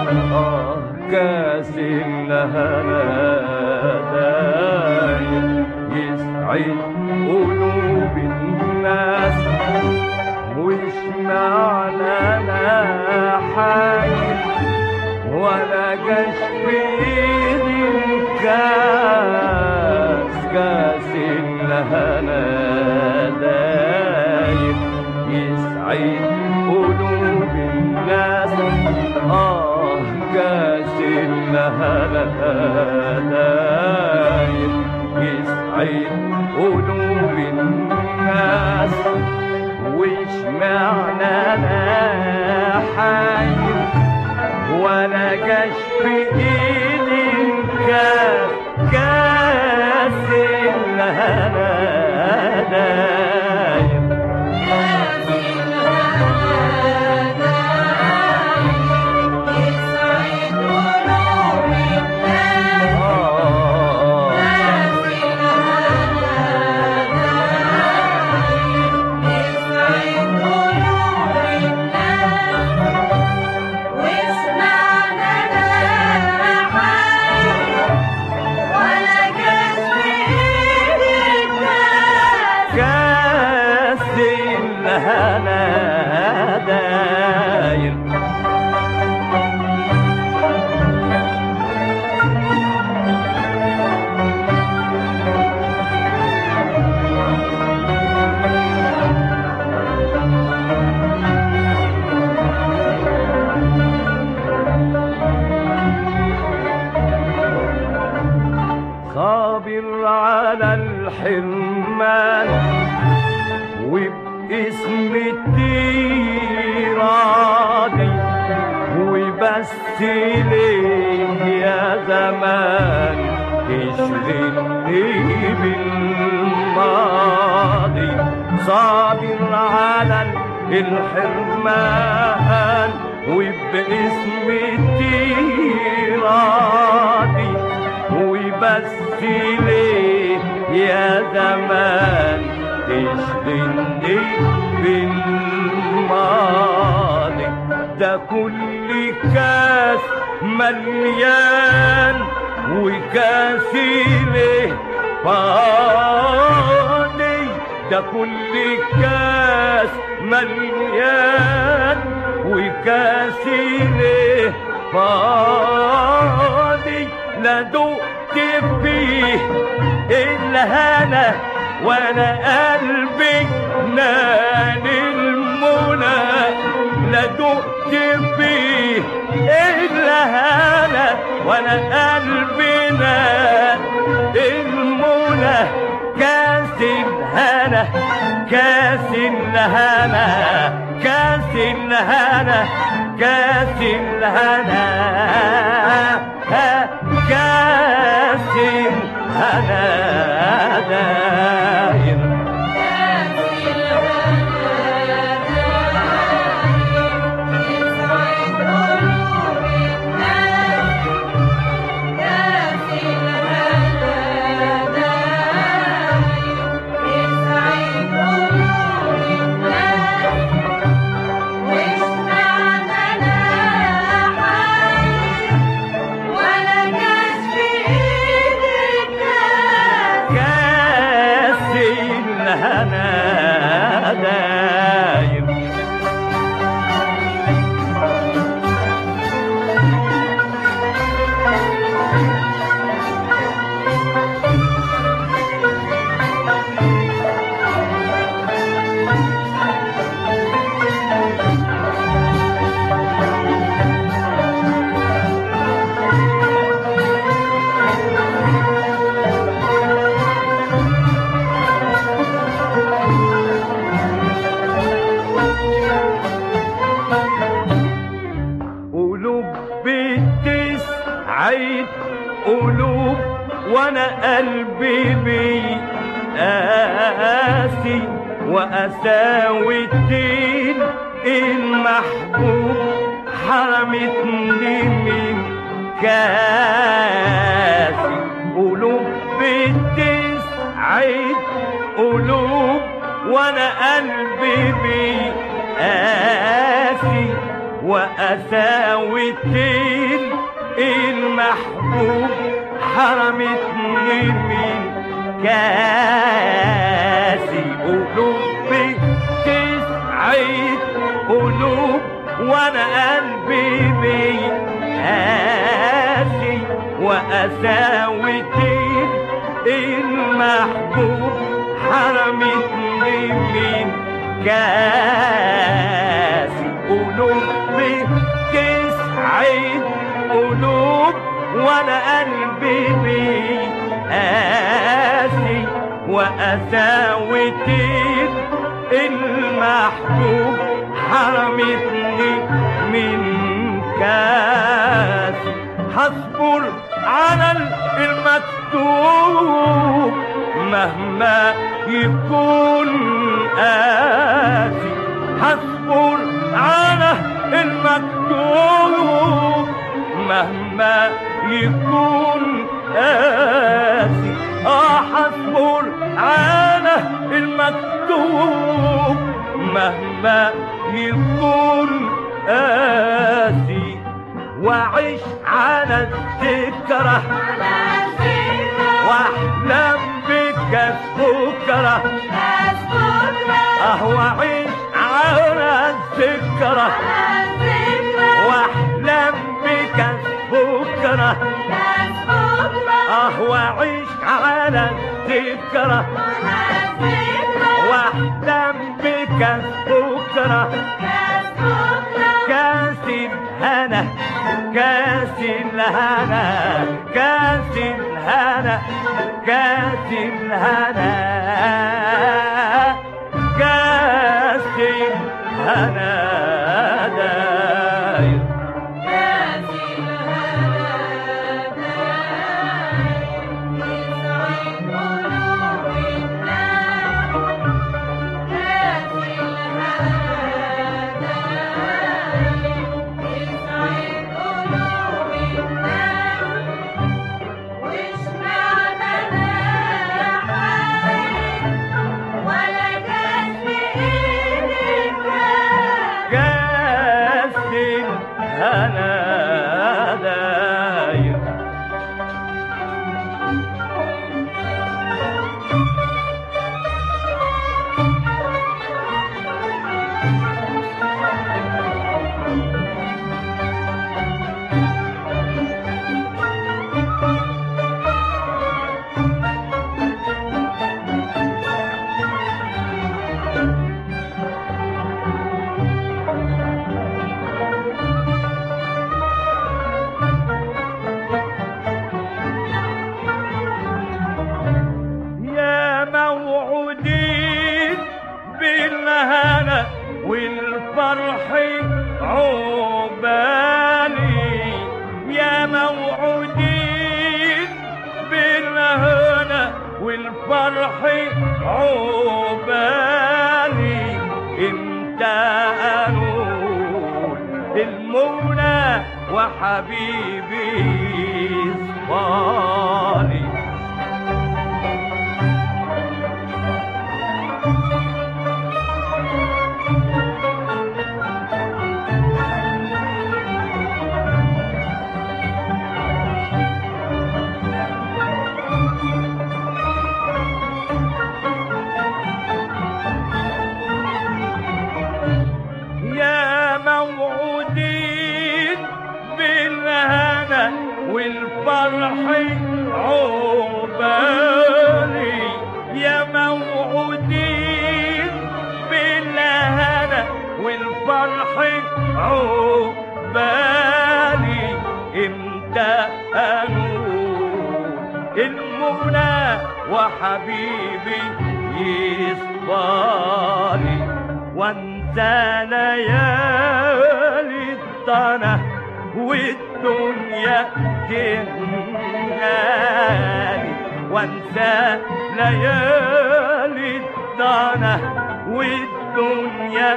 آه كاس الهنا دايم يسعد قلوب الناس وش معنى انا حايل ولا جاش بايدي الكاس كاس الهنا دايم يسعد قلوب الناس اه كاس الهنا دايم يسعد قلوب الناس وش معنى انا حايل ولا جاش في ايدي الكاس كاس الهنا دايم كاس الهنا دايم صابر على الحرمان وباسم التيرادي وبس ليه يا زمان تشغلني بالماضي صابر على الحرمان وباسم التيرادي وبس ليه يا زمان تشغلني بالماضي ده كل كاس مليان وكاسي ليه فاضي ده كل كاس مليان وكاسي ليه فاضي لا دقت فيه الهنا وانا قلبي نال المنى لا دقت فيه الهنا وانا قلبي نال المنى كاس الهنا كاس الهنا كاس الهنا كاس الهنا كاس الهنا داير كاس الهنا داير قلوب بتسعد قلوب وانا قلبي بيقاسي واساوي الدين المحبوب حرمتني من كاسي قلوب بتسعد قلوب وانا قلبي بيقاسي وقساوتين المحبوب حرمتني من كاسي قلوبي تسعد قلوب وانا قلبي بيقاسي وقساوتين المحبوب حرمتني من كاسي قلوبي تسعد قلوب وانا قلبي بيقاسي وقساوتين المحبوب حرمتني من كاسي هصبر على المكتوب مهما يكون قاسي هصبر على المكتوب مهما يكون قاسي اه هصبر على المكتوب مهما يكون قاسي واعيش على الذكرى واحلم بك بكره اه واعيش على الذكرى واحلم بك بكره اه واعيش على الذكرى واحلم بك بكره كاس الهنا كاس الهنا كاس الهنا كاس الهنا كاس الهنا داير كاس الهنا داير يا موعودين بالهنا والفرح عقبالي يا موعودين بالهنا والفرح عقبالي امتى انول المنى وحبيبي صالي يا موعودين بالهنا والفرح عقبالي يا موعودين بالهنا والفرح عقبالي امتى انول المنى وحبيبي يصفالي وانسى ليالي الضنا والدنيا تهنالي وانسى ليالي الضنا والدنيا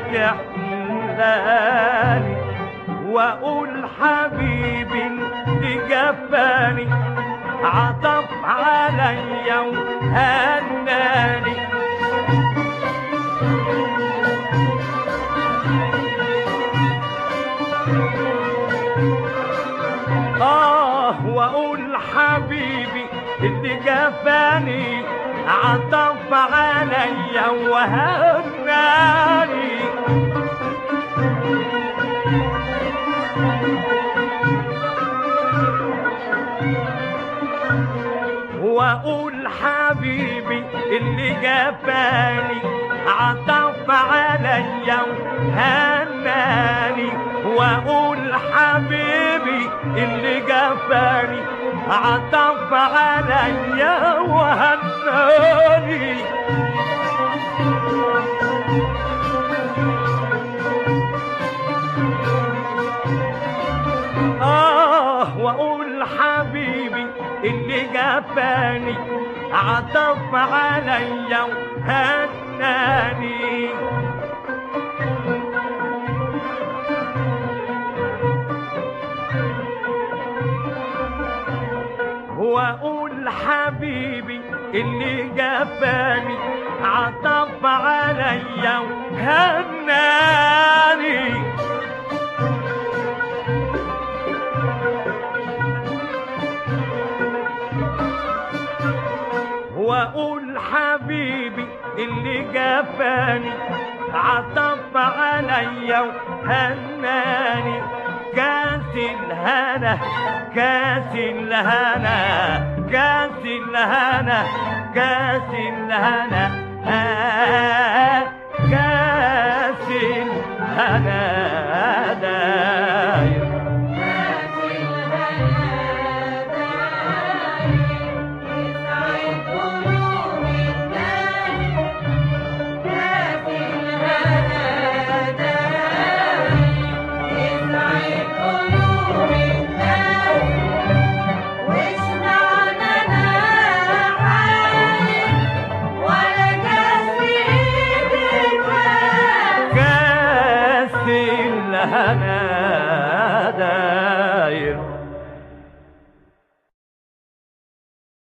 تحلالي واقول حبيبي اللي جفاني عطف عليا وهناني آه وأقول حبيبي اللي جفاني عطف عليا وهناني واقول حبيبي اللي جفاني عطف عليا وهناني واقول حبيبي اللي جفاني عطف عليا وهناني آه وأقول حبيبي اللي جفاني عطف عليا وهناني وأقول حبيبي اللي جفاني عطف عليا وهناني واقول حبيبي اللي جفاني عطف عليا وهناني كاس الهنا كاس الهنا كاس الهنا كاس الهنا آه كاس الهنا